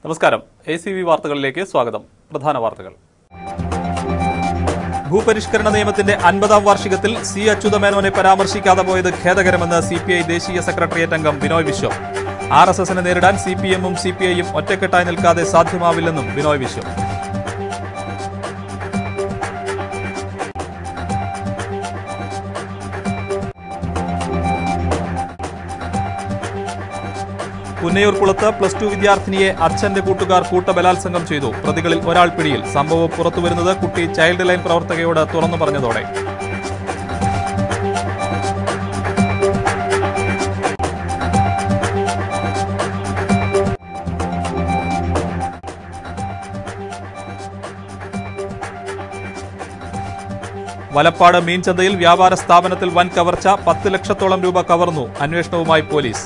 നമസ്കാരം A C V വാർത്തകളിലേക്ക് സ്വാഗതം പ്രധാന വാർത്തകൾ ഭൂപരിഷ്കരണ നിയമത്തിന്റെ അൻപതാം വാർഷികത്തിൽ സി അച്യുതമേനോനെ പരാമർശിക്കാതെ പോയത് ഖേദകരമെന്ന് സി പി ഐ ദേശീയ സെക്രട്ടേറിയറ്റ് അംഗം ബിനോയ് വിശ്വം ആർ എസ് എസിനെ നേരിടാൻ സി പി എമ്മും സി പി ഐയും ഒറ്റക്കെട്ടായി നിൽക്കാതെ സാധ്യമാവില്ലെന്നും ബിനോയ് വിശ്വം പുന്നയൂർകുളത്ത് പ്ലസ് ടു വിദ്യാർത്ഥിനിയെ അച്ഛന്റെ കൂട്ടുകാർ കൂട്ടബലാത്സംഗം ചെയ്തു പ്രതികളിൽ ഒരാൾ പിടിയിൽ സംഭവം പുറത്തുവരുന്നത് കുട്ടി ചൈൽഡ് ലൈൻ പ്രവർത്തകയോട് തുറന്നു പറഞ്ഞതോടെ വലപ്പാട് മീൻചന്തയിൽ വ്യാപാര സ്ഥാപനത്തിൽ വൻ കവർച്ച പത്ത് ലക്ഷത്തോളം രൂപ കവർന്നു അന്വേഷണവുമായി പോലീസ്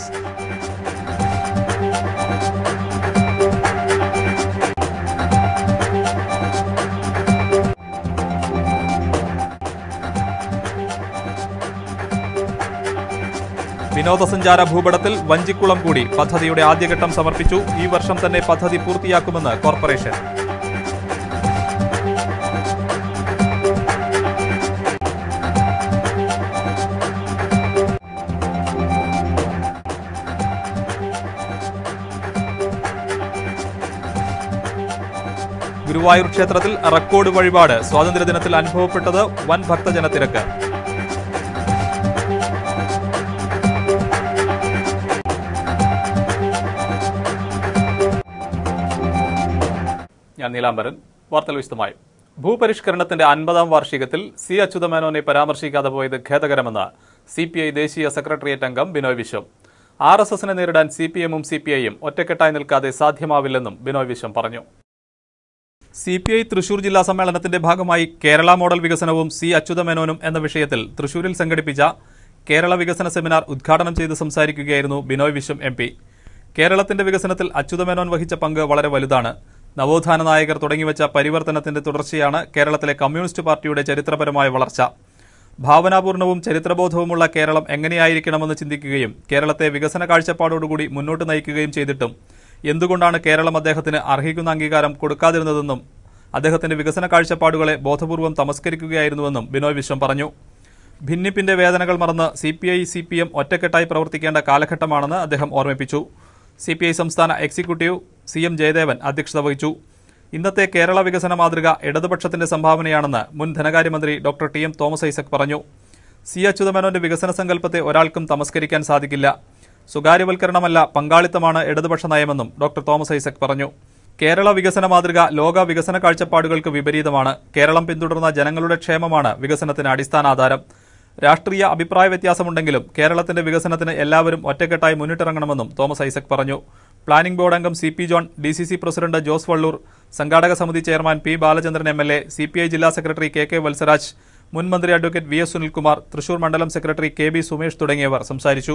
വിനോദസഞ്ചാര ഭൂപടത്തിൽ വഞ്ചിക്കുളം കൂടി പദ്ധതിയുടെ ആദ്യഘട്ടം സമർപ്പിച്ചു ഈ വർഷം തന്നെ പദ്ധതി പൂർത്തിയാക്കുമെന്ന് കോർപ്പറേഷൻ ഗുരുവായൂർ ക്ഷേത്രത്തിൽ റെക്കോർഡ് വഴിപാട് സ്വാതന്ത്ര്യദിനത്തിൽ അനുഭവപ്പെട്ടത് വൻ ഭക്തജനത്തിരക്ക് ഞാൻ നീലാംബരൻ വാർത്തകൾ വിശദമായി ഭൂപരിഷ്കരണത്തിന്റെ അൻപതാം വാർഷികത്തിൽ സി അച്യുതമേനോനെ പരാമർശിക്കാതെ പോയത് ഖേദകരമെന്ന് സി പി ഐ ദേശീയ സെക്രട്ടേറിയറ്റ് അംഗം ബിനോയ് വിശ്വം ആർ എസ് എസിനെ നേരിടാൻ സി പി എമ്മും സി പി ഐയും ഒറ്റക്കെട്ടായി നിൽക്കാതെ സാധ്യമാവില്ലെന്നും ബിനോയ് വിശ്വം പറഞ്ഞു സി പി ഐ തൃശൂർ ജില്ലാ സമ്മേളനത്തിന്റെ ഭാഗമായി കേരള മോഡൽ വികസനവും സി അച്യുതമേനോനും എന്ന വിഷയത്തിൽ തൃശൂരിൽ സംഘടിപ്പിച്ച കേരള വികസന സെമിനാർ ഉദ്ഘാടനം ചെയ്ത് സംസാരിക്കുകയായിരുന്നു ബിനോയ് വിശ്വം എം പി കേരളത്തിന്റെ വികസനത്തിൽ അച്യുതമേനോൻ വഹിച്ച പങ്ക് വളരെ വലുതാണ് നവോത്ഥാന നായകർ തുടങ്ങിവെച്ച പരിവർത്തനത്തിന്റെ തുടർച്ചയാണ് കേരളത്തിലെ കമ്മ്യൂണിസ്റ്റ് പാർട്ടിയുടെ ചരിത്രപരമായ വളർച്ച ഭാവനാപൂർണവും ചരിത്രബോധവുമുള്ള കേരളം എങ്ങനെയായിരിക്കണമെന്ന് ചിന്തിക്കുകയും കേരളത്തെ വികസന കാഴ്ചപ്പാടോടുകൂടി മുന്നോട്ട് നയിക്കുകയും ചെയ്തിട്ടും എന്തുകൊണ്ടാണ് കേരളം അദ്ദേഹത്തിന് അർഹിക്കുന്ന അംഗീകാരം കൊടുക്കാതിരുന്നതെന്നും അദ്ദേഹത്തിന്റെ വികസന കാഴ്ചപ്പാടുകളെ ബോധപൂർവം തമസ്കരിക്കുകയായിരുന്നുവെന്നും ബിനോയ് വിശ്വം പറഞ്ഞു ഭിന്നിപ്പിന്റെ വേദനകൾ മറന്ന് C P I C P M ഒറ്റക്കെട്ടായി പ്രവർത്തിക്കേണ്ട കാലഘട്ടമാണെന്ന് അദ്ദേഹം ഓർമ്മിപ്പിച്ചു സി പി ഐ സംസ്ഥാന എക്സിക്യൂട്ടീവ് സി എം ജയദേവൻ അധ്യക്ഷത വഹിച്ചു ഇന്നത്തെ കേരള വികസന മാതൃക ഇടതുപക്ഷത്തിന്റെ സംഭാവനയാണെന്ന് മുൻ ധനകാര്യമന്ത്രി doctor T M Thomas Isaac പറഞ്ഞു സി അച്യുതമേനോന്റെ വികസന സങ്കല്പത്തെ ഒരാൾക്കും തമസ്കരിക്കാൻ സാധിക്കില്ല സ്വകാര്യവൽക്കരണമല്ല പങ്കാളിത്തമാണ് ഇടതുപക്ഷ നയമെന്നും ഡോക്ടർ തോമസ് ഐസക് പറഞ്ഞു കേരള വികസന മാതൃക ലോക വികസന കാഴ്ചപ്പാടുകൾക്ക് വിപരീതമാണ് കേരളം പിന്തുടർന്ന ജനങ്ങളുടെ ക്ഷേമമാണ് വികസനത്തിന് അടിസ്ഥാനാധാരം രാഷ്ട്രീയ അഭിപ്രായ വ്യത്യാസമുണ്ടെങ്കിലും കേരളത്തിന്റെ വികസനത്തിന് എല്ലാവരും ഒറ്റക്കെട്ടായി മുന്നിട്ടിറങ്ങണമെന്നും തോമസ് ഐസക് പറഞ്ഞു പ്ലാനിംഗ് ബോർഡ് അംഗം C P John D C C president Jose Vallur സംഘാടക സമിതി chairman P Balachandran M L A C P I ജില്ലാ സെക്രട്ടറി കെ കെ വത്സരാജ് മുൻ മന്ത്രി advocate V S Sunilkumar Thrissur മണ്ഡലം സെക്രട്ടറി കെ ബി സുമേഷ് തുടങ്ങിയവർ സംസാരിച്ചു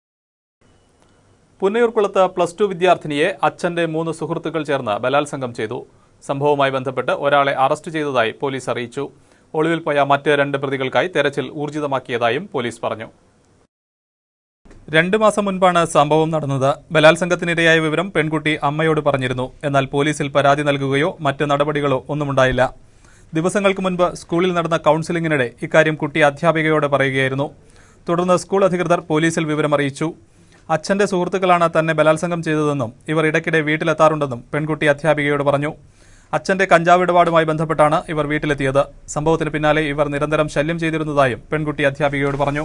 പുന്നയൂർക്കുളത്ത് പ്ലസ് ടു വിദ്യാർത്ഥിനിയെ അച്ഛന്റെ മൂന്ന് സുഹൃത്തുക്കൾ ചേർന്ന് ബലാത്സംഗം ചെയ്തു സംഭവവുമായി ബന്ധപ്പെട്ട് ഒരാളെ അറസ്റ്റ് ചെയ്തതായി പോലീസ് അറിയിച്ചു ഒളിവിൽ പോയ മറ്റ് രണ്ട് പ്രതികൾക്കായി തെരച്ചിൽ ഊർജിതമാക്കിയതായും പോലീസ് പറഞ്ഞു രണ്ടു മാസം മുൻപാണ് സംഭവം നടന്നത് ബലാത്സംഗത്തിനിരയായ വിവരം പെൺകുട്ടി അമ്മയോട് പറഞ്ഞിരുന്നു എന്നാൽ പോലീസിൽ പരാതി നൽകുകയോ മറ്റ് നടപടികളോ ഒന്നുമുണ്ടായില്ല ദിവസങ്ങൾക്ക് മുൻപ് സ്കൂളിൽ നടന്ന കൌൺസിലിംഗിനിടെ ഇക്കാര്യം കുട്ടി അധ്യാപികയോട് പറയുകയായിരുന്നു തുടർന്ന് സ്കൂൾ അധികൃതർ പോലീസിൽ വിവരമറിയിച്ചു അച്ഛന്റെ സുഹൃത്തുക്കളാണ് തന്നെ ബലാത്സംഗം ചെയ്തതെന്നും ഇവർ ഇടയ്ക്കിടെ വീട്ടിലെത്താറുണ്ടെന്നും പെൺകുട്ടി അധ്യാപികയോട് പറഞ്ഞു അച്ഛന്റെ കഞ്ചാവ് ഇടപാടുമായി ബന്ധപ്പെട്ടാണ് ഇവർ വീട്ടിലെത്തിയത് സംഭവത്തിന് പിന്നാലെ ഇവർ നിരന്തരം ശല്യം ചെയ്തിരുന്നതായും പെൺകുട്ടി അധ്യാപികയോട് പറഞ്ഞു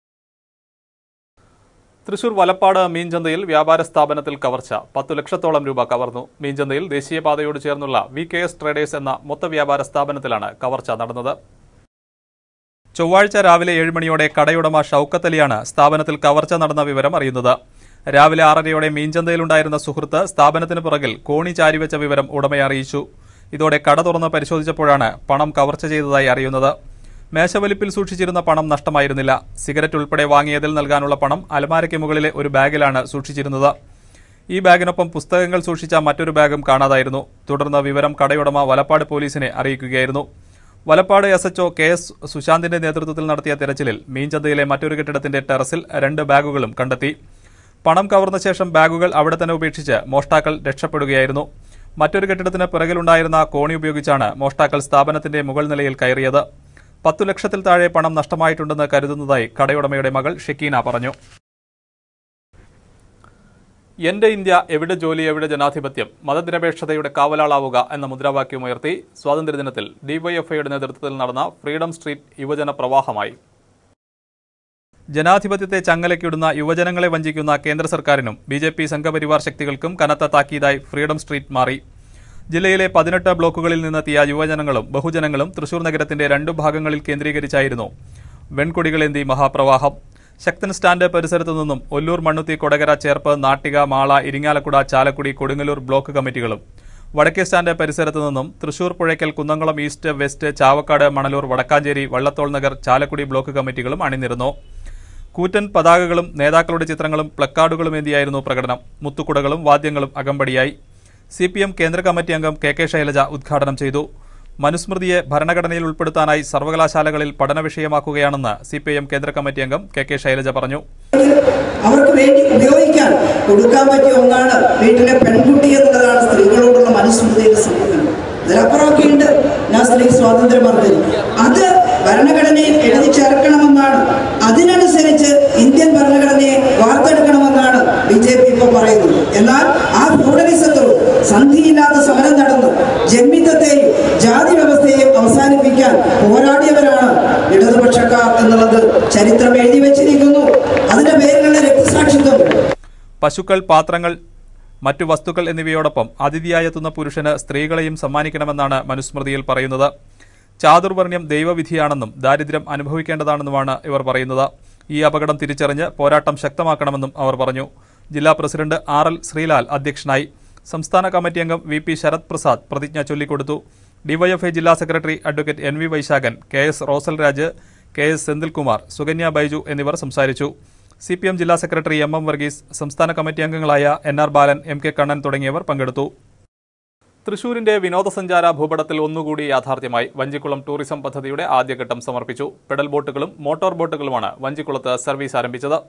തൃശൂർ വലപ്പാട് മീൻചന്തയിൽ വ്യാപാര സ്ഥാപനത്തിൽ കവർച്ച പത്തു ലക്ഷത്തോളം രൂപ കവർന്നു മീൻചന്തയിൽ ദേശീയപാതയോട് ചേർന്നുള്ള വി കെ എസ് ട്രേഡേഴ്സ് എന്ന മൊത്ത വ്യാപാര സ്ഥാപനത്തിലാണ് കവർച്ച നടന്നത് ചൊവ്വാഴ്ച രാവിലെ ഏഴ് മണിയോടെ കടയുടമ ഷൌക്കത്ത് അലിയാണ് സ്ഥാപനത്തിൽ കവർച്ച നടന്ന വിവരം അറിയുന്നത് രാവിലെ ആറരയോടെ മീൻചന്തയിലുണ്ടായിരുന്ന സുഹൃത്ത് സ്ഥാപനത്തിന് പുറകിൽ കോണി ചാരിവെച്ച വിവരം ഉടമയെ അറിയിച്ചു ഇതോടെ കട തുറന്ന് പരിശോധിച്ചപ്പോഴാണ് പണം കവർച്ച ചെയ്തതായി അറിയുന്നത് മേശവലിപ്പിൽ സൂക്ഷിച്ചിരുന്ന പണം നഷ്ടമായിരുന്നില്ല സിഗരറ്റ് ഉൾപ്പെടെ വാങ്ങിയതിൽ നൽകാനുള്ള പണം അലമാരയ്ക്ക് മുകളിലെ ഒരു ബാഗിലാണ് സൂക്ഷിച്ചിരുന്നത് ഈ ബാഗിനൊപ്പം പുസ്തകങ്ങൾ സൂക്ഷിച്ച മറ്റൊരു ബാഗും കാണാതായിരുന്നു തുടർന്ന് വിവരം കടയുടമ വലപ്പാട് പോലീസിനെ അറിയിക്കുകയായിരുന്നു Valappad S H O K S സുശാന്തിന്റെ നേതൃത്വത്തിൽ നടത്തിയ തെരച്ചിലിൽ മീൻചന്തയിലെ മറ്റൊരു കെട്ടിടത്തിന്റെ ടെറസിൽ രണ്ട് ബാഗുകളും കണ്ടെത്തി പണം കവർന്ന ശേഷം ബാഗുകൾ അവിടെ തന്നെ ഉപേക്ഷിച്ച് മോഷ്ടാക്കൾ രക്ഷപ്പെടുകയായിരുന്നു മറ്റൊരു കെട്ടിടത്തിന് പിറകിലുണ്ടായിരുന്ന കോണി ഉപയോഗിച്ചാണ് മോഷ്ടാക്കൾ സ്ഥാപനത്തിന്റെ മുകൾ നിലയിൽ കയറിയത് പത്തു ലക്ഷത്തിൽ താഴെ പണം നഷ്ടമായിട്ടുണ്ടെന്ന് കരുതുന്നതായി കടയുടമയുടെ മകൾ ഷെക്കീന പറഞ്ഞു എന്റെ ഇന്ത്യ എവിടെ ജോലി എവിടെ ജനാധിപത്യം മതനിരപേക്ഷതയുടെ കാവലാളാവുക എന്ന മുദ്രാവാക്യമുയർത്തി സ്വാതന്ത്ര്യദിനത്തിൽ ഡിവൈഎഫ്ഐയുടെ നേതൃത്വത്തിൽ നടന്ന ഫ്രീഡം സ്ട്രീറ്റ് യുവജന പ്രവാഹമായി ജനാധിപത്യത്തെ ചങ്ങലയ്ക്കിടുന്ന യുവജനങ്ങളെ വഞ്ചിക്കുന്ന കേന്ദ്ര സർക്കാരിനും ബി ജെ പി സംഘപരിവാർ ശക്തികൾക്കും കനത്ത താക്കീതായി ഫ്രീഡം സ്ട്രീറ്റ് മാറി ജില്ലയിലെ പതിനെട്ട് ബ്ലോക്കുകളിൽ നിന്നെത്തിയ യുവജനങ്ങളും ബഹുജനങ്ങളും തൃശൂർ നഗരത്തിന്റെ രണ്ടു ഭാഗങ്ങളിൽ കേന്ദ്രീകരിച്ചായിരുന്നു വെൺകൊടികളേന്തി മഹാപ്രവാഹം ശക്തൻ സ്റ്റാൻഡ് പരിസരത്തു നിന്നും ഒല്ലൂർ മണ്ണുത്തി കൊടകര ചേർപ്പ് നാട്ടിക മാള ഇരിങ്ങാലക്കുട ചാലക്കുടി കൊടുങ്ങല്ലൂർ ബ്ലോക്ക് കമ്മിറ്റികളും വടക്കേ സ്റ്റാൻഡ് പരിസരത്തു നിന്നും Thrissur Puzhakkal Kunnamkulam east west Chavakkad Manalur Wadakkanchery Vallathol Nagar Chalakudy block കമ്മിറ്റികളും അണിനിരുന്നു കൂറ്റൻ പതാകകളും നേതാക്കളുടെ ചിത്രങ്ങളും പ്ലക്കാർഡുകളും ഏന്തിയായിരുന്നു പ്രകടനം മുത്തുക്കുടകളും വാദ്യങ്ങളും അകമ്പടിയായി സി പി എം കേന്ദ്ര കമ്മിറ്റി അംഗം കെ കെ ശൈലജ ഉദ്ഘാടനം ചെയ്തു മനുസ്മൃതിയെ ഭരണഘടനയിൽ ഉൾപ്പെടുത്താനായി സർവകലാശാലകളിൽ പഠന വിഷയമാക്കുകയാണെന്ന് സി പി ഐ എം കേന്ദ്ര കമ്മിറ്റി അംഗം കെ കെ ശൈലജ പറഞ്ഞു അവർക്ക് വേണ്ടി ഉപയോഗിക്കാൻ കൊടുക്കാൻ പറ്റിയ ഒന്നാണ് വീട്ടിലെ പെൺകുട്ടി എന്നുള്ളതാണ് സ്ത്രീകളോടുള്ള മനുസ്മൃതിയുടെ സമീപനം അതിലപ്പുറമൊക്കെ ഉണ്ട് ഞാൻ സ്ത്രീ സ്വാതന്ത്ര്യം പറഞ്ഞത് അത് ഭരണഘടനയിൽ എഴുതി ചേർക്കണമെന്നാണ് അതിനനുസരിച്ച് ഇന്ത്യൻ ഭരണഘടനയെ വാർത്തെടുക്കണമെന്നാണ് ബി ജെ പി ഇപ്പോൾ പറയുന്നത് എന്നാൽ ആ ഫ്യൂഡലിസത്തോട് സന്ധിയില്ലാത്ത സമരം നടന്നു ജന്മിത്തത്തെയും ജാതി വ്യവസ്ഥയെയും അവസാനിപ്പിക്കാൻ പോരാടിയവരാണ് ഇടതുപക്ഷക്കാർ എന്നുള്ളത് ചരിത്രം എഴുതി വെച്ചിരിക്കുന്നു അതിന്റെ പേരിലുള്ള രക്തസാക്ഷിത്വം പശുക്കൾ പാത്രങ്ങൾ മറ്റു വസ്തുക്കൾ എന്നിവയോടൊപ്പം അതിഥിയായെത്തുന്ന പുരുഷന് സ്ത്രീകളെയും സമ്മാനിക്കണമെന്നാണ് മനുസ്മൃതിയിൽ പറയുന്നത് ചാതുർവർണ്ണ്യം ദൈവവിധിയാണെന്നും ദാരിദ്ര്യം അനുഭവിക്കേണ്ടതാണെന്നുമാണ് ഇവർ പറയുന്നത് ഈ അപകടം തിരിച്ചറിഞ്ഞ് പോരാട്ടം ശക്തമാക്കണമെന്നും അവർ പറഞ്ഞു ജില്ലാ പ്രസിഡന്റ് ആർ എൽ ശ്രീലാൽ അധ്യക്ഷനായി സംസ്ഥാന കമ്മിറ്റി അംഗം വി പി ശരത് പ്രസാദ് പ്രതിജ്ഞ ചൊല്ലിക്കൊടുത്തു ഡിവൈഎഫ്ഐ ജില്ലാ secretary advocate N V Vaisakhan K S Rosal Raj K S Senthilkumar Sukanya Baiju എന്നിവർ സംസാരിച്ചു സി പി എം ജില്ലാ സെക്രട്ടറി എം എം വർഗീസ് സംസ്ഥാന കമ്മിറ്റി അംഗങ്ങളായ N R Balan M K Kannan തുടങ്ങിയവർ പങ്കെടുത്തു തൃശൂരിന്റെ വിനോദസഞ്ചാര ഭൂപടത്തിൽ ഒന്നുകൂടി യാഥാർത്ഥ്യമായി വഞ്ചിക്കുളം ടൂറിസം പദ്ധതിയുടെ ആദ്യഘട്ടം സമർപ്പിച്ചു പെഡൽ ബോട്ടുകളും മോട്ടോർ ബോട്ടുകളുമാണ് വഞ്ചിക്കുളത്ത് സർവീസ് ആരംഭിച്ചത്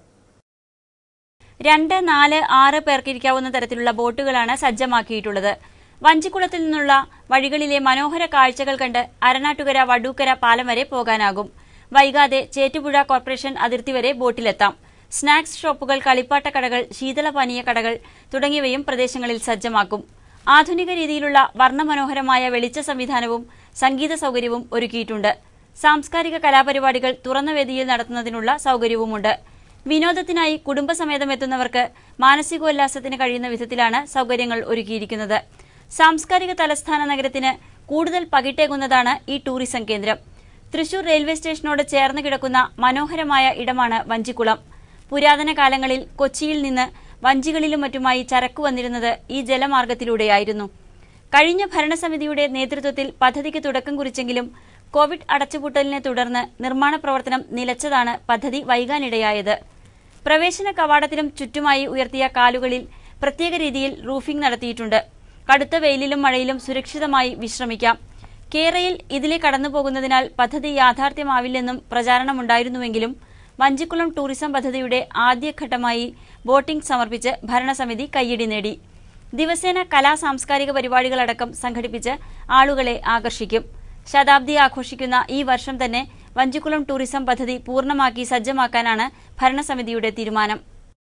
രണ്ട് നാല് ആറ് പേർക്കിരിക്കാവുന്ന തരത്തിലുള്ള ബോട്ടുകളാണ് സജ്ജമാക്കിയിട്ടുള്ളത് വഞ്ചിക്കുളത്തിൽ നിന്നുള്ള വഴികളിലെ മനോഹര കാഴ്ചകൾ കണ്ട് അരനാട്ടുകര വടൂക്കര പാലം വരെ പോകാനാകും വൈകാതെ ചേറ്റുപുഴ കോർപ്പറേഷൻ അതിർത്തി വരെ ബോട്ടിലെത്താം സ്നാക്സ് ഷോപ്പുകൾ കളിപ്പാട്ട കടകൾ ശീതളപാനീയ കടകൾ തുടങ്ങിയവയും പ്രദേശങ്ങളിൽ സജ്ജമാക്കും ആധുനിക രീതിയിലുള്ള വർണ്ണമനോഹരമായ വെളിച്ച സംവിധാനവും സംഗീത സൗകര്യവും ഒരുക്കിയിട്ടുണ്ട് സാംസ്കാരിക കലാപരിപാടികൾ തുറന്ന വേദിയിൽ നടത്തുന്നതിനുള്ള സൗകര്യവുമുണ്ട് വിനോദത്തിനായി കുടുംബസമേതം എത്തുന്നവർക്ക് മാനസികോല്ലാസത്തിന് കഴിയുന്ന വിധത്തിലാണ് സൗകര്യങ്ങൾ ഒരുക്കിയിരിക്കുന്നത് സാംസ്കാരിക തലസ്ഥാന നഗരത്തിന് കൂടുതൽ പകിട്ടേകുന്നതാണ് ഈ ടൂറിസം കേന്ദ്രം തൃശൂർ റെയിൽവേ സ്റ്റേഷനോട് ചേർന്ന് കിടക്കുന്ന മനോഹരമായ ഇടമാണ് വഞ്ചിക്കുളം പുരാതന കാലങ്ങളിൽ കൊച്ചിയിൽ നിന്ന് വഞ്ചികളിലും മറ്റുമായി ചരക്ക് വന്നിരുന്നത് ഈ ജലമാർഗത്തിലൂടെയായിരുന്നു കഴിഞ്ഞ ഭരണസമിതിയുടെ നേതൃത്വത്തിൽ പദ്ധതിക്ക് തുടക്കം കുറിച്ചെങ്കിലും കോവിഡ് അടച്ചുപൂട്ടലിനെ തുടർന്ന് നിർമ്മാണ പ്രവർത്തനം നിലച്ചതാണ് പദ്ധതി വൈകാനിടയായത് പ്രവേശന കവാടത്തിലും ചുറ്റുമായി ഉയർത്തിയ കാലുകളിൽ പ്രത്യേക രീതിയിൽ റൂഫിംഗ് നടത്തിയിട്ടുണ്ട് കടുത്ത വെയിലിലും മഴയിലും സുരക്ഷിതമായി വിശ്രമിക്കാം കേരയിൽ ഇതിലെ കടന്നുപോകുന്നതിനാൽ പദ്ധതി യാഥാർത്ഥ്യമാവില്ലെന്നും പ്രചാരണമുണ്ടായിരുന്നുവെങ്കിലും വഞ്ചിക്കുളം ടൂറിസം പദ്ധതിയുടെ ആദ്യഘട്ടമായി ബോട്ടിംഗ് സമർപ്പിച്ച് ഭരണസമിതി കയ്യടി നേടി ദിവസേന കലാ സാംസ്കാരിക പരിപാടികളടക്കം സംഘടിപ്പിച്ച് ആളുകളെ ആകർഷിക്കും ശതാബ്ദി ആഘോഷിക്കുന്ന ഈ വർഷം തന്നെ വഞ്ചിക്കുളം ടൂറിസം പദ്ധതി പൂർണ്ണമാക്കി സജ്ജമാക്കാനാണ് ഭരണസമിതിയുടെ തീരുമാനം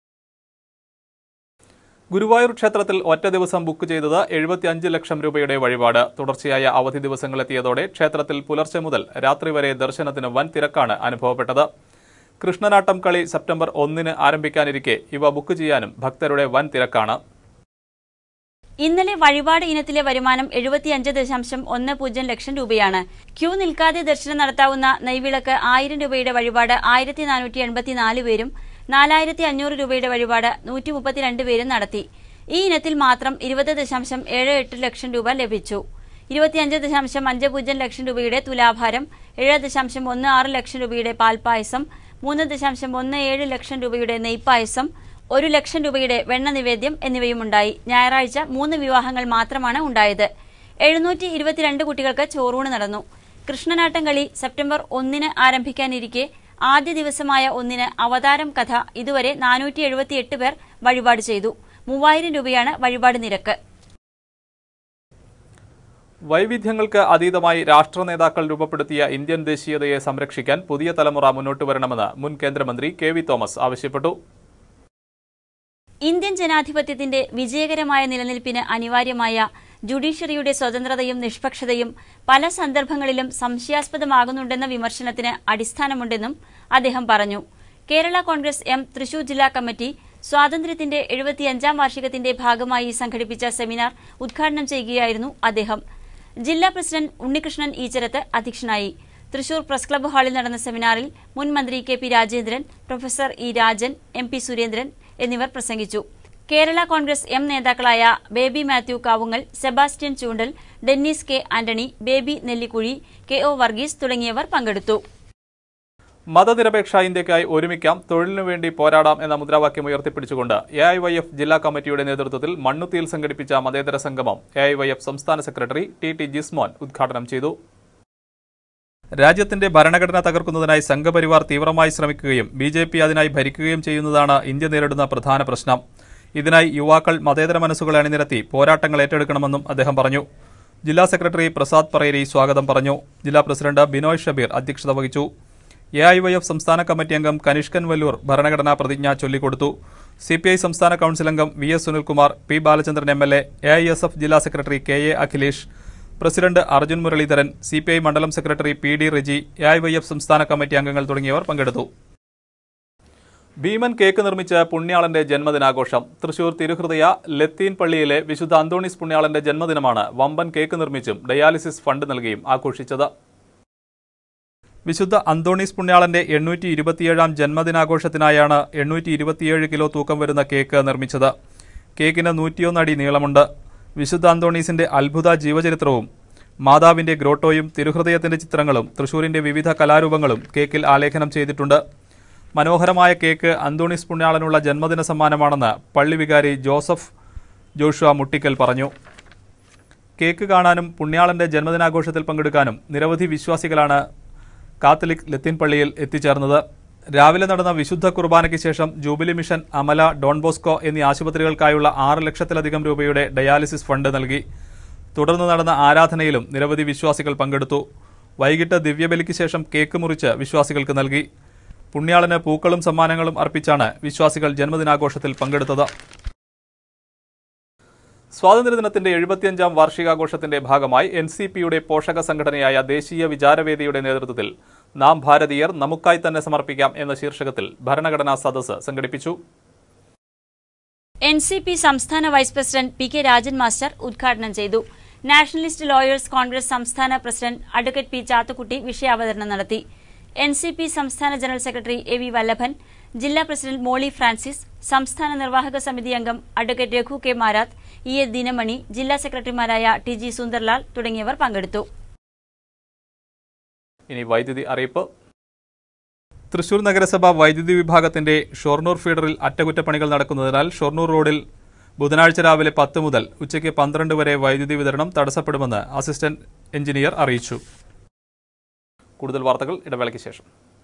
ഗുരുവായൂർ ക്ഷേത്രത്തിൽ ഒറ്റ ദിവസം ബുക്ക് ചെയ്തത് എഴുപത്തിയഞ്ച് ലക്ഷം രൂപയുടെ വഴിപാട് തുടർച്ചയായ അവധി ദിവസങ്ങളെത്തിയതോടെ ക്ഷേത്രത്തിൽ പുലർച്ചെ മുതൽ രാത്രി വരെ ദർശനത്തിന് വൻ തിരക്കാണ് അനുഭവപ്പെട്ടത് കൃഷ്ണനാട്ടം കളി സെപ്റ്റംബർ ഒന്നിന് ആരംഭിക്കാനിരിക്കെ ഇവ ബുക്ക് ചെയ്യാനും ഭക്തരുടെ വൻ തിരക്കാണ് ഇന്നലെ വഴിപാട് ഇനത്തിലെ വരുമാനം എഴുപത്തിയഞ്ച് ദശാംശം ഒന്ന് പൂജ്യം ലക്ഷം രൂപയാണ് ക്യൂ നിൽക്കാതെ ദർശനം നടത്താവുന്ന നെയ്വിളക്ക് ആയിരം രൂപയുടെ വഴിപാട് ആയിരത്തി നാനൂറ്റി എൺപത്തിനാല് പേരും നാലായിരത്തി അഞ്ഞൂറ് രൂപയുടെ വഴിപാട് നൂറ്റി മുപ്പത്തിരണ്ട് പേരും നടത്തി ഈ ഇനത്തിൽ മാത്രം ഇരുപത് ദശാംശം ഏഴ് എട്ട് ലക്ഷം രൂപ ലഭിച്ചു ഇരുപത്തിയഞ്ച് ദശാംശം അഞ്ച് പൂജ്യം ലക്ഷം രൂപയുടെ തുലാഭാരം ഏഴ് ദശാംശം ഒന്ന് ആറ് ലക്ഷം രൂപയുടെ പാൽപ്പായസം മൂന്ന് ദശാംശം ഒന്ന് ഏഴ് ലക്ഷം രൂപയുടെ നെയ്പായസം ഒരു ലക്ഷം രൂപയുടെ വെണ്ണ നിവേദ്യം എന്നിവയുമുണ്ടായി ഞായറാഴ്ച മൂന്ന് വിവാഹങ്ങൾ മാത്രമാണ് ഉണ്ടായത് എഴുന്നൂറ്റി ഇരുപത്തിരണ്ട് കുട്ടികൾക്ക് ചോറൂണ് നടന്നു കൃഷ്ണനാട്ടം കളി സെപ്റ്റംബർ ഒന്നിന് ആരംഭിക്കാനിരിക്കെ ആദ്യ ദിവസമായ ഒന്നിന് അവതാരം കഥ ഇതുവരെ നാനൂറ്റി എഴുപത്തിയെട്ട് പേർ വഴിപാട് ചെയ്തു മൂവായിരം രൂപയാണ് വഴിപാട് നിരക്ക് വൈവിധ്യങ്ങൾക്ക് അതീതമായി രാഷ്ട്ര നേതാക്കൾ രൂപപ്പെടുത്തിയ ഇന്ത്യൻ ദേശീയതയെ സംരക്ഷിക്കാൻ പുതിയ തലമുറ മുന്നോട്ട് വരണമെന്ന് മുൻ കേന്ദ്രമന്ത്രി കെ വി തോമസ് ആവശ്യപ്പെട്ടു ഇന്ത്യൻ ജനാധിപത്യത്തിന്റെ വിജയകരമായ നിലനിൽപ്പിന് അനിവാര്യമായ ജുഡീഷ്യറിയുടെ സ്വതന്ത്രതയും നിഷ്പക്ഷതയും പല സന്ദർഭങ്ങളിലും സംശയാസ്പദമാകുന്നുണ്ടെന്ന വിമർശനത്തിന് അടിസ്ഥാനമുണ്ടെന്നും അദ്ദേഹം പറഞ്ഞു കേരള കോൺഗ്രസ് എം തൃശൂർ ജില്ലാ കമ്മിറ്റി സ്വാതന്ത്ര്യത്തിന്റെ എഴുപത്തിയഞ്ചാം വാർഷികത്തിന്റെ ഭാഗമായി സംഘടിപ്പിച്ച സെമിനാർ ഉദ്ഘാടനം ചെയ്യുകയായിരുന്നു അദ്ദേഹം ജില്ലാ പ്രസിഡന്റ് ഉണ്ണികൃഷ്ണൻ ഈച്ചരത്ത് അധ്യക്ഷനായി തൃശൂർ പ്രസ് ക്ലബ്ബ് ഹാളിൽ നടന്ന സെമിനാറിൽ മുൻ മന്ത്രി K P Rajendran professor E Rajan M P Surendran എന്നിവർ പ്രസംഗിച്ചു കേരള കോൺഗ്രസ് എം നേതാക്കളായ Baby Mathew Kavungal Sebastian Choondal Dennis K Antony Baby Nellikuzhi K O Varghese തുടങ്ങിയവർ പങ്കെടുത്തു മതനിരപേക്ഷ ഇന്ത്യക്കായി ഒരുമിക്കാം തൊഴിലിനു വേണ്ടി പോരാടാം എന്ന മുദ്രാവാക്യം ഉയർത്തിപ്പിടിച്ചുകൊണ്ട് എ ഐ വൈ എഫ് ജില്ലാ കമ്മിറ്റിയുടെ നേതൃത്വത്തിൽ മണ്ണുത്തിയിൽ സംഘടിപ്പിച്ച മതേതര സംഗമം എ ഐ വൈ എഫ് സംസ്ഥാന സെക്രട്ടറി ടി ടി ജിസ്മോൻ ഉദ്ഘാടനം ചെയ്തു രാജ്യത്തിന്റെ ഭരണഘടന തകർക്കുന്നതിനായി സംഘപരിവാർ തീവ്രമായി ശ്രമിക്കുകയും ബി ജെ പി അതിനായി ഭരിക്കുകയും ചെയ്യുന്നതാണ് ഇന്ത്യ നേരിടുന്ന പ്രധാന പ്രശ്നം ഇതിനായി യുവാക്കൾ മതേതര മനസ്സുകളെ അണിനിരത്തി പോരാട്ടങ്ങൾ ഏറ്റെടുക്കണമെന്നും അദ്ദേഹം പറഞ്ഞു ജില്ലാ സെക്രട്ടറി പ്രസാദ് പറയേരി സ്വാഗതം പറഞ്ഞു ജില്ലാ പ്രസിഡന്റ് ബിനോയ് ഷബീർ അധ്യക്ഷത വഹിച്ചു എ ഐ വൈ എഫ് സംസ്ഥാന കമ്മിറ്റി അംഗം കനിഷ്കൻ വല്ലൂർ ഭരണഘടനാ പ്രതിജ്ഞ ചൊല്ലിക്കൊടുത്തു സി പി ഐ സംസ്ഥാന കൌൺസിൽ അംഗം V S Sunilkumar P Balachandran M L A A I S F ജില്ലാ secretary K A Akhilesh president Arjun Muraleedharan C P I മണ്ഡലം secretary P D Reji A I Y F സംസ്ഥാന കമ്മിറ്റി അംഗങ്ങൾ തുടങ്ങിയവർ പങ്കെടുത്തു ഭീമൻ കേക്ക് നിർമ്മിച്ച പുണ്യാളന്റെ ജന്മദിനാഘോഷം തൃശൂർ തിരുഹൃദയ ലത്തീൻ പള്ളിയിലെ വിശുദ്ധ അന്തോണീസ് പുണ്യാളന്റെ ജന്മദിനമാണ് വമ്പൻ കേക്ക് നിർമ്മിച്ചും ഡയാലിസിസ് ഫണ്ട് നൽകിയും ആഘോഷിച്ചത് വിശുദ്ധ അന്തോണീസ് പുണ്യാളന്റെ എണ്ണൂറ്റി ഇരുപത്തിയേഴാം ജന്മദിനാഘോഷത്തിനായാണ് എണ്ണൂറ്റി ഇരുപത്തിയേഴ് കിലോ തൂക്കം വരുന്ന കേക്ക് നിർമ്മിച്ചത് കേക്കിന് നൂറ്റിയൊന്ന് അടി നീളമുണ്ട് വിശുദ്ധ അന്തോണീസിന്റെ അത്ഭുത ജീവചരിത്രവും മാതാവിന്റെ ഗ്രോട്ടോയും തിരുഹൃദയത്തിന്റെ ചിത്രങ്ങളും തൃശൂരിന്റെ വിവിധ കലാരൂപങ്ങളും കേക്കിൽ ആലേഖനം ചെയ്തിട്ടുണ്ട് മനോഹരമായ കേക്ക് അന്തോണീസ് പുണ്യാളനുള്ള ജന്മദിന സമ്മാനമാണെന്ന് പള്ളി വികാരി ജോസഫ് ജോഷുവ മുട്ടിക്കൽ പറഞ്ഞു കേക്ക് കാണാനും പുണ്യാളന്റെ ജന്മദിനാഘോഷത്തിൽ പങ്കെടുക്കാനും നിരവധി വിശ്വാസികളാണ് കാത്തലിക് ലത്തീൻ പള്ളിയിൽ എത്തിച്ചേർന്നത് രാവിലെ നടന്ന വിശുദ്ധ കുർബാനയ്ക്ക് ശേഷം jubilee mission Amala Don Bosco എന്നീ ആശുപത്രികൾക്കായുള്ള ആറ് ലക്ഷത്തിലധികം രൂപയുടെ ഡയാലിസിസ് ഫണ്ട് നൽകി തുടർന്ന് നടന്ന ആരാധനയിലും നിരവധി വിശ്വാസികൾ പങ്കെടുത്തു വൈകിട്ട് ദിവ്യബലിക്ക് ശേഷം കേക്ക് മുറിച്ച് വിശ്വാസികൾക്ക് നൽകി പുണ്യാളന് പൂക്കളും സമ്മാനങ്ങളും അർപ്പിച്ചാണ് വിശ്വാസികൾ ജന്മദിനാഘോഷത്തിൽ പങ്കെടുത്തത് സ്വാതന്ത്ര്യദിനത്തിന്റെ എഴുപത്തിയഞ്ചാം വാർഷികാഘോഷത്തിന്റെ ഭാഗമായി എൻ സി പിയുടെ പോഷക സംഘടനയായ ദേശീയ വിചാരവേദിയുടെ നേതൃത്വത്തിൽ നാം ഭാരതീയർ നമുക്കായി തന്നെ സമർപ്പിക്കാം എന്ന ശീർഷകത്തിൽ ഭരണഘടനാ സദസ്സ് സംഘടിപ്പിച്ചു എൻ സി പി സംസ്ഥാന vice president P K Rajan master ഉദ്ഘാടനം ചെയ്തു നാഷണലിസ്റ്റ് ലോയേഴ്സ് കോൺഗ്രസ് സംസ്ഥാന പ്രസിഡന്റ് അഡ്വക്കേറ്റ് പി ചാത്തുക്കുട്ടി വിഷയാവതരണം നടത്തി എൻ സി പി സംസ്ഥാന general secretary A V Vallabhan ജില്ലാ പ്രസിഡന്റ് മോളി ഫ്രാൻസിസ് സംസ്ഥാന നിർവാഹക സമിതി അംഗം advocate Raghu K Marath E A Dinamani ജില്ലാ സെക്രട്ടറിമാരായ ടി ജി സുന്ദർലാൽ തുടങ്ങിയവർ പങ്കെടുത്തു ഇനി വൈദ്യുതി അറിയിപ്പ് തൃശൂർ നഗരസഭ വൈദ്യുതി വിഭാഗത്തിന്റെ ഷൊർണൂർ ഫീഡറിൽ അറ്റകുറ്റപ്പണികൾ നടക്കുന്നതിനാൽ ഷൊർണൂർ റോഡിൽ ബുധനാഴ്ച രാവിലെ പത്ത് മുതൽ ഉച്ചയ്ക്ക് പന്ത്രണ്ട് വരെ വൈദ്യുതി വിതരണം തടസ്സപ്പെടുമെന്ന് അസിസ്റ്റന്റ് എഞ്ചിനീയർ അറിയിച്ചു കൂടുതൽ വാർത്തകൾ ഇടവേളയ്ക്ക് ശേഷം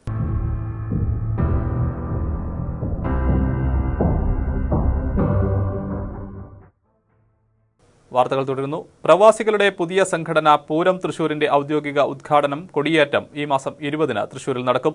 വാർത്തകൾ തുടരുന്നു പ്രവാസികളുടെ പുതിയ സംഘടന പൂരം തൃശൂരിന്റെ ഔദ്യോഗിക ഉദ്ഘാടനം കൊടിയേറ്റം ഈ മാസം ഇരുപതിന് തൃശൂരിൽ നടക്കും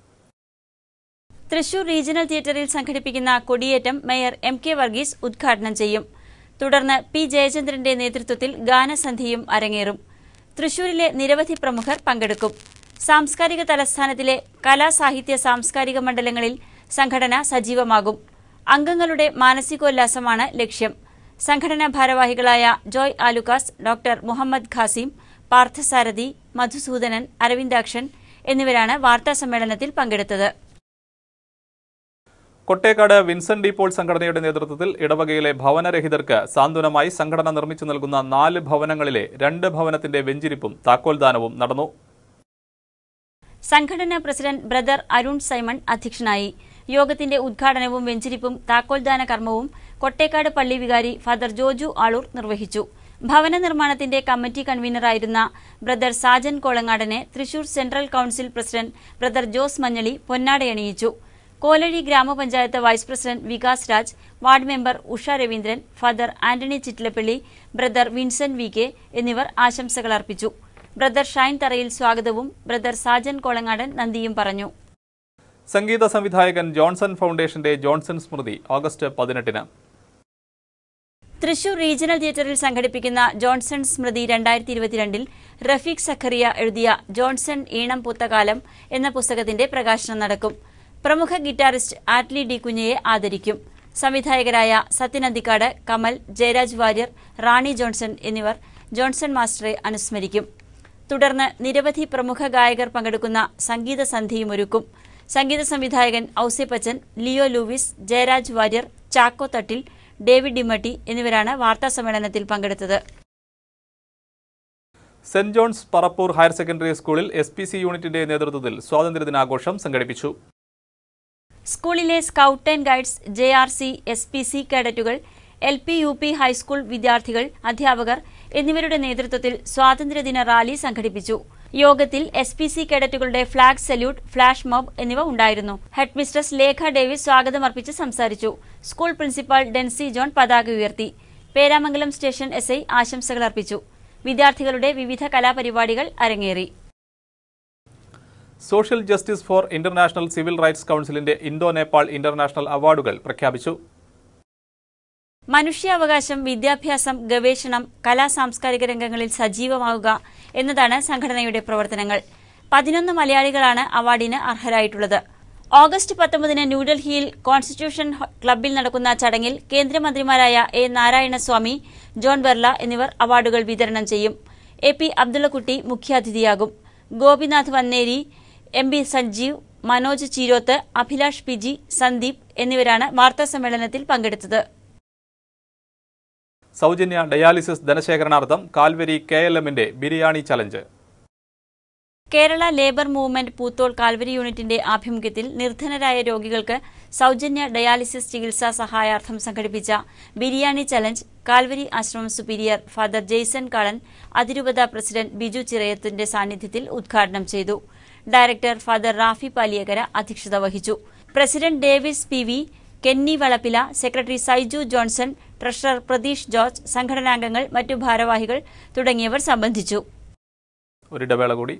തൃശൂർ റീജിയണൽ തിയേറ്ററിൽ സംഘടിപ്പിക്കുന്ന കൊടിയേറ്റം മേയർ എം കെ വർഗീസ് ഉദ്ഘാടനം ചെയ്യും തുടർന്ന് പി ജയചന്ദ്രന്റെ നേതൃത്വത്തിൽ ഗാനസന്ധ്യയും അരങ്ങേറും തൃശൂരിലെ നിരവധി പ്രമുഖർ പങ്കെടുക്കും സാംസ്കാരിക തലസ്ഥാനത്തിലെ കലാ സാഹിത്യ സാംസ്കാരിക മണ്ഡലങ്ങളിൽ സംഘടന സജീവമാകും അംഗങ്ങളുടെ മാനസികോല്ലാസമാണ് ലക്ഷ്യം സംഘടനാ ഭാരവാഹികളായ ജോയ് ആലുക്കാസ് ഡോക്ടർ മുഹമ്മദ് ഖാസിം പാർത്ഥസാരഥി മധുസൂദനൻ അരവിന്ദാക്ഷൻ എന്നിവരാണ് വാർത്താസമ്മേളനത്തിൽ പങ്കെടുത്തത് കൊട്ടേക്കാട് വിൻസെന്റ് ഡി പോൾ സംഘടനയുടെ നേതൃത്വത്തിൽ ഇടവകയിലെ ഭവനരഹിതർക്ക് സാന്ത്വനമായി സംഘടന നിർമ്മിച്ചു നൽകുന്ന നാല് ഭവനങ്ങളിലെ രണ്ട് ഭവനത്തിന്റെ വെഞ്ചിരിപ്പും താക്കോൽദാനവും നടന്നു സംഘടനാ പ്രസിഡന്റ് ബ്രദർ അരുൺ സൈമൺ അധ്യക്ഷനായി യോഗത്തിന്റെ ഉദ്ഘാടനവും വെഞ്ചിരിപ്പും താക്കോൽദാന കർമ്മവും കൊട്ടേക്കാട് പള്ളി വികാരി ഫാദർ ജോജു ആളൂർ നിർവഹിച്ചു ഭവന നിർമ്മാണത്തിന്റെ കമ്മിറ്റി കൺവീനറായിരുന്ന ബ്രദർ സാജൻ കോളങ്ങാടനെ Thrissur central council president brother Jose Manjali പൊന്നാടയണിയിച്ചു കോലഴി ഗ്രാമപഞ്ചായത്ത് vice president Vikas Raj ward member Usha Raveendran father Antony Chittilappally brother Vincent V K എന്നിവർ ആശംസകൾ അർപ്പിച്ചു ബ്രദർ ഷൈൻ തറയിൽ സ്വാഗതവും ബ്രദർ സാജൻ കോളങ്ങാടൻ നന്ദിയും പറഞ്ഞു സംഗീത സംവിധായകൻ ജോൺസൺ ഫൗണ്ടേഷന്റെ ജോൺസൺ സ്മൃതി ഓഗസ്റ്റ് പതിനെട്ടിന് തൃശൂർ റീജിയണൽ തിയേറ്ററിൽ സംഘടിപ്പിക്കുന്ന ജോൺസൺ സ്മൃതി രണ്ടായിരത്തി ഇരുപത്തിരണ്ടിൽ റഫീഖ് സഖറിയ എഴുതിയ ജോൺസൺ ഈണം പൂത്തകാലം എന്ന പുസ്തകത്തിന്റെ പ്രകാശനം നടക്കും പ്രമുഖ ഗിറ്റാറിസ്റ്റ് ആറ്റ്ലി ഡി കുഞ്ഞയെ ആദരിക്കും സംവിധായകരായ സത്യൻ അന്തിക്കാട് കമൽ ജയരാജ് വാര്യർ റാണി ജോൺസൺ എന്നിവർ ജോൺസൺ മാസ്റ്ററെ അനുസ്മരിക്കും തുടർന്ന് നിരവധി പ്രമുഖ ഗായകർ പങ്കെടുക്കുന്ന സംഗീത സന്ധ്യയും ഒരുക്കും സംഗീത സംവിധായകൻ Ouseppachan Leo Lewis Jayaraj Warrier Chacko Thattil David ഡിമട്ടി എന്നിവരാണ് വാർത്താസമ്മേളനത്തിൽ പങ്കെടുത്തത് സെന്റ് ജോൺസ് പറപ്പൂർ ഹയർ സെക്കൻഡറി സ്കൂളിൽ എസ് പി സി യൂണിറ്റിന്റെ നേതൃത്വത്തിൽ സ്വാതന്ത്ര്യദിനാഘോഷം സംഘടിപ്പിച്ചു സ്കൂളിലെ scout and guides J R C S P C കേഡറ്റുകൾ L P U P high school വിദ്യാർത്ഥികൾ അധ്യാപകർ എന്നിവരുടെ നേതൃത്വത്തിൽ സ്വാതന്ത്ര്യദിന റാലി സംഘടിപ്പിച്ചു യോഗത്തിൽ എസ് പി സി കേഡറ്റുകളുടെ ഫ്ളാഗ് സല്യൂട്ട് ഫ്ളാഷ് മോബ് എന്നിവ ഉണ്ടായിരുന്നു ഹെഡ് മിസ്ട്രസ് ലേഖ ഡേവിസ് സ്വാഗതമർപ്പിച്ച് സംസാരിച്ചു സ്കൂൾ പ്രിൻസിപ്പാൾ ഡെൻസി ജോൺ പതാക ഉയർത്തി പേരാമംഗലം സ്റ്റേഷൻ എസ് ഐ ആശംസകൾ അർപ്പിച്ചു വിദ്യാർത്ഥികളുടെ വിവിധ കലാപരിപാടികൾ അരങ്ങേറി social justice for international civil rights കൌൺസിലിന്റെ ഇന്തോ നേപ്പാൾ ഇന്റർനാഷണൽ അവാർഡുകൾ പ്രഖ്യാപിച്ചു മനുഷ്യാവകാശം വിദ്യാഭ്യാസം ഗവേഷണം കലാ സാംസ്കാരിക രംഗങ്ങളിൽ സജീവമാവുക എന്നതാണ് സംഘടനയുടെ പ്രവർത്തനങ്ങൾ പതിനൊന്ന് മലയാളികളാണ് അവാർഡിന് അർഹരായിട്ടുള്ളത് ഓഗസ്റ്റ് പത്തൊമ്പതിന് ന്യൂഡൽഹിയിൽ കോൺസ്റ്റിറ്റ്യൂഷൻ ഹ- ക്ലബ്ബിൽ നടക്കുന്ന ചടങ്ങിൽ കേന്ദ്രമന്ത്രിമാരായ എ നാരായണസ്വാമി ജോൺ ബെർല എന്നിവർ അവാർഡുകൾ വിതരണം ചെയ്യും എ പി അബ്ദുള്ളക്കുട്ടി മുഖ്യാതിഥിയാകും Gopinath Vanneri M B Sanjeev Manoj Cheeroth Abhilash P G Sandeep എന്നിവരാണ് വാർത്താസമ്മേളനത്തിൽ പങ്കെടുത്തത് സൗജന്യ ഡയാലിസിസ് ധനശേഖരണാർത്ഥം കാൽവരി കെ എൽ എമ്മിന്റെ biryani challenge Kerala labour movement Poothole Calvary യൂണിറ്റിന്റെ ആഭിമുഖ്യത്തിൽ നിർധനരായ രോഗികൾക്ക് സൗജന്യ ഡയാലിസിസ് ചികിത്സാ സഹായാർത്ഥം സംഘടിപ്പിച്ച ബിരിയാണി ചലഞ്ച് കാൽവരി ആശ്രമം സുപ്പീരിയർ ഫാദർ ജെയ്സൺ കാളൻ അതിരൂപത പ്രസിഡന്റ് ബിജു ചിറയത്തിന്റെ സാന്നിധ്യത്തിൽ ഉദ്ഘാടനം ചെയ്തു ഡയറക്ടർ ഫാദർ റാഫി പാലിയകര അധ്യക്ഷത വഹിച്ചു president Davis P V Kenny Valappila secretary Saiju Johnson treasurer Pratheesh George സംഘടനാംഗങ്ങൾ മറ്റു ഭാരവാഹികൾ തുടങ്ങിയവർ സംബന്ധിച്ചു ഒരിടവേള കൂടി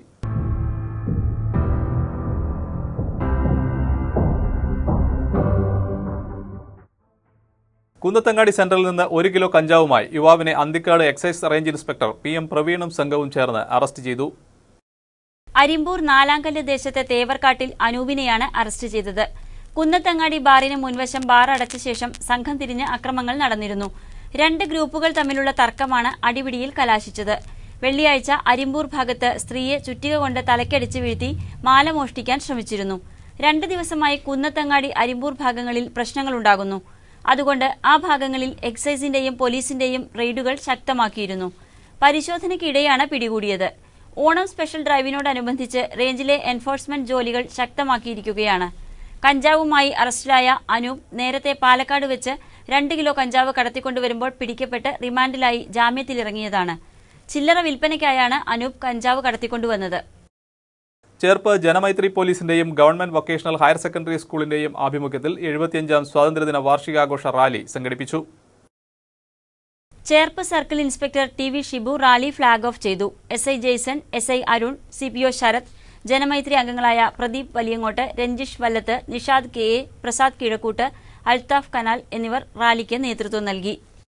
കുന്നത്തങ്ങാടി സെന്ററിൽ നിന്ന് ഒരു കിലോ കഞ്ചാവുമായി യുവാവിനെ Anthikad excise range inspector P M പ്രവീണും സംഘവും ചേർന്ന് അറസ്റ്റ് ചെയ്തു അരിമ്പൂർ നാലാങ്കല്ല് ദേശത്തെ തേവർക്കാട്ടിൽ അനൂപിനെയാണ് അറസ്റ്റ് ചെയ്തത് കുന്നത്തങ്ങാടി ബാറിന് മുൻവശം ബാർ അടച്ച ശേഷം സംഘം തിരിഞ്ഞ് അക്രമങ്ങൾ നടന്നിരുന്നു രണ്ട് ഗ്രൂപ്പുകൾ തമ്മിലുള്ള തർക്കമാണ് അടിപിടിയിൽ കലാശിച്ചത് വെള്ളിയാഴ്ച അരിമ്പൂർ ഭാഗത്ത് സ്ത്രീയെ ചുറ്റിക കൊണ്ട് തലക്കടിച്ച് വീഴ്ത്തി മാല മോഷ്ടിക്കാൻ ശ്രമിച്ചിരുന്നു രണ്ട് ദിവസമായി കുന്നത്തങ്ങാടി അരിമ്പൂർ ഭാഗങ്ങളിൽ പ്രശ്നങ്ങളുണ്ടാകുന്നു അതുകൊണ്ട് ആ ഭാഗങ്ങളിൽ എക്സൈസിന്റെയും പോലീസിന്റെയും റെയ്ഡുകൾ ശക്തമാക്കിയിരുന്നു പരിശോധനയ്ക്കിടെയാണ് പിടികൂടിയത് ഓണം സ്പെഷ്യൽ ഡ്രൈവിനോടനുബന്ധിച്ച് റേഞ്ചിലെ എൻഫോഴ്സ്മെന്റ് ജോലികൾ ശക്തമാക്കിയിരിക്കുകയാണ് കഞ്ചാവുമായി അറസ്റ്റിലായ അനൂപ് നേരത്തെ പാലക്കാട് വെച്ച് രണ്ട് കിലോ കഞ്ചാവ് കടത്തിക്കൊണ്ടുവരുമ്പോൾ പിടിക്കപ്പെട്ട് റിമാൻഡിലായി ജാമ്യത്തിലിറങ്ങിയതാണ് ചില്ലറ വിൽപ്പനയ്ക്കായാണ് അനൂപ് കഞ്ചാവ് കടത്തിക്കൊണ്ടുവന്നത് ചേർപ്പ് ജനമൈത്രി പോലീസിന്റെയും ഗവൺമെന്റ് വൊക്കേഷണൽ ഹയർ സെക്കൻഡറി സ്കൂളിന്റെയും ആഭിമുഖ്യത്തിൽ എഴുപത്തിയഞ്ചാം സ്വാതന്ത്ര്യദിന വാർഷികാഘോഷ റാലി സംഘടിപ്പിച്ചു Cherpu circle inspector T V Shibu rally flag off ചെയ്തു S I Jaison S I Arun C P O Sarath Janamaithri അംഗങ്ങളായ പ്രദീപ് വലിയങ്ങോട്ട് രഞ്ജിഷ് വല്ലത്ത് നിഷാദ് കെ എ പ്രസാദ് കിഴക്കൂട്ട് അൽത്താഫ് കനാൽ എന്നിവർ റാലിക്ക് നേതൃത്വം നൽകി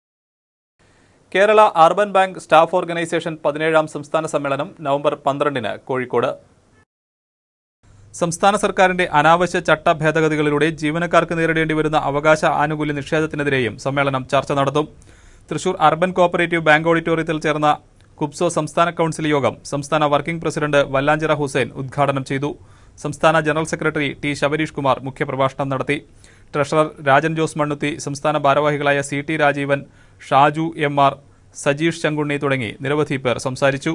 Kerala urban bank staff organisation പതിനേഴാം സംസ്ഥാന സമ്മേളനം നവംബർ പന്ത്രണ്ടിന് കോഴിക്കോട് സംസ്ഥാന സർക്കാരിന്റെ അനാവശ്യ ചട്ട ഭേദഗതികളിലൂടെ ജീവനക്കാർക്ക് നേരിടേണ്ടി വരുന്ന അവകാശ ആനുകൂല്യ നിഷേധത്തിനെതിരെയും സമ്മേളനം ചർച്ച നടത്തും തൃശൂർ അർബൻ കോഓപ്പറേറ്റീവ് ബാങ്ക് ഓഡിറ്റോറിയത്തിൽ ചേർന്ന കുപ്സോ സംസ്ഥാന കൌൺസിൽ യോഗം സംസ്ഥാന വർക്കിംഗ് പ്രസിഡന്റ് വല്ലാഞ്ചിറ ഹുസൈൻ ഉദ്ഘാടനം ചെയ്തു സംസ്ഥാന general secretary T Sabareesh Kumar മുഖ്യപ്രഭാഷണം നടത്തി ട്രഷറർ രാജൻ ജോസ് മണ്ണുത്തി സംസ്ഥാന ഭാരവാഹികളായ C T Rajeevan Shaju M R Sajeesh Changunni തുടങ്ങി നിരവധി പേർ സംസാരിച്ചു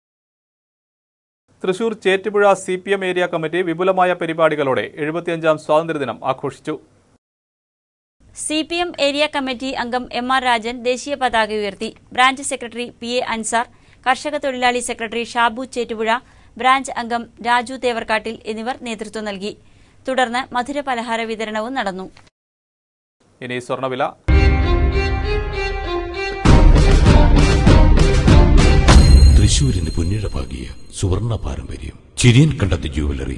Thrissur Chettupuzha C P M area committee വിപുലമായ പരിപാടികളോടെ എഴുപത്തിയഞ്ചാം സ്വാതന്ത്ര്യദിനം ആഘോഷിച്ചു C P M area committee അംഗം എം ആർ രാജൻ ദേശീയ പതാക ഉയർത്തി branch secretary P A Ansar കർഷക തൊഴിലാളി സെക്രട്ടറി ഷാബു ചേറ്റുപുഴ ബ്രാഞ്ച് അംഗം രാജു തേവർക്കാട്ടിൽ എന്നിവർ നേതൃത്വം നൽകി തുടർന്ന് മധുര പലഹാര വിതരണവും നടന്നു ഇനി സ്വർണ്ണവില തൃശൂരിന് പുന്നിഴപാകിയ സുവർണ പാരമ്പര്യം ചിരിയൻ കണ്ടത് ജുവലറി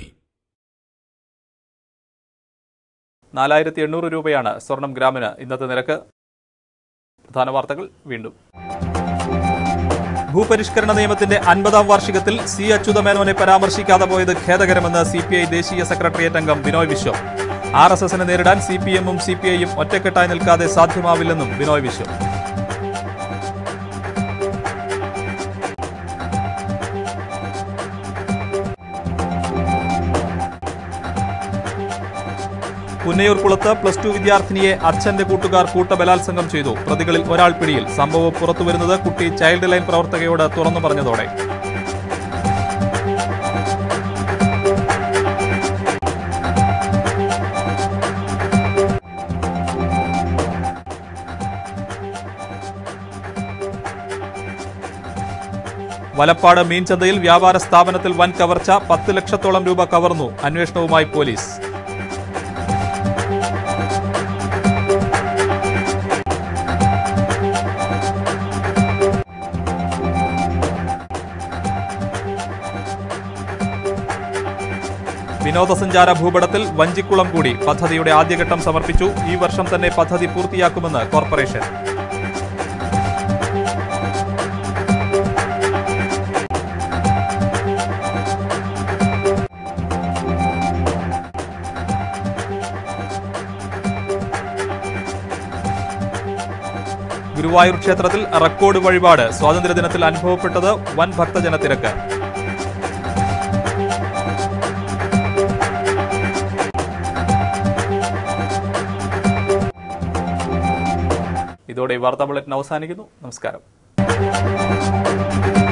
നാലായിരത്തി എണ്ണൂറ് രൂപയാണ് സ്വർണം ഗ്രാമിന് ഇന്നത്തെ നിരക്ക് പ്രധാന വാർത്തകൾ വീണ്ടും ഭൂപരിഷ്കരണ നിയമത്തിന്റെ അൻപതാം വാർഷികത്തിൽ സി അച്യുതമേനോനെ പരാമർശിക്കാതെ പോയത് ഖേദകരമെന്ന് സി പി ഐ ദേശീയ സെക്രട്ടേറിയറ്റ് അംഗം ബിനോയ് വിശ്വം ആർ എസ് എസിനെ നേരിടാൻ സി പി എമ്മും സി പി ഐയും ഒറ്റക്കെട്ടായി നിൽക്കാതെ സാധ്യമാവില്ലെന്നും ബിനോയ് വിശ്വം പുന്നയൂർ കുളത്ത് പ്ലസ് ടു വിദ്യാർത്ഥിനിയെ അച്ഛന്റെ കൂട്ടുകാർ കൂട്ടബലാത്സംഗം ചെയ്തു പ്രതികളിൽ ഒരാൾ പിടിയിൽ സംഭവം പുറത്തുവരുന്നത് കുട്ടി ചൈൽഡ് ലൈൻ പ്രവർത്തകയോട് തുറന്നു പറഞ്ഞതോടെ വലപ്പാട് മീൻചന്തയിൽ വ്യാപാര സ്ഥാപനത്തിൽ വൻ കവർച്ച പത്ത് ലക്ഷത്തോളം രൂപ കവർന്നു അന്വേഷണവുമായി പോലീസ് വിനോദസഞ്ചാര ഭൂപടത്തിൽ വഞ്ചിക്കുളം കൂടി പദ്ധതിയുടെ ആദ്യഘട്ടം സമർപ്പിച്ചു ഈ വർഷം തന്നെ പദ്ധതി പൂർത്തിയാക്കുമെന്ന് കോർപ്പറേഷൻ ഗുരുവായൂർ ക്ഷേത്രത്തിൽ റെക്കോർഡ് വഴിപാട് സ്വാതന്ത്ര്യദിനത്തിൽ അനുഭവപ്പെട്ടത് വൻ ഭക്തജന തിരക്ക് ഇതോടെ ഈ വാർത്താ ബുള്ളറ്റിൻ അവസാനിക്കുന്നു നമസ്കാരം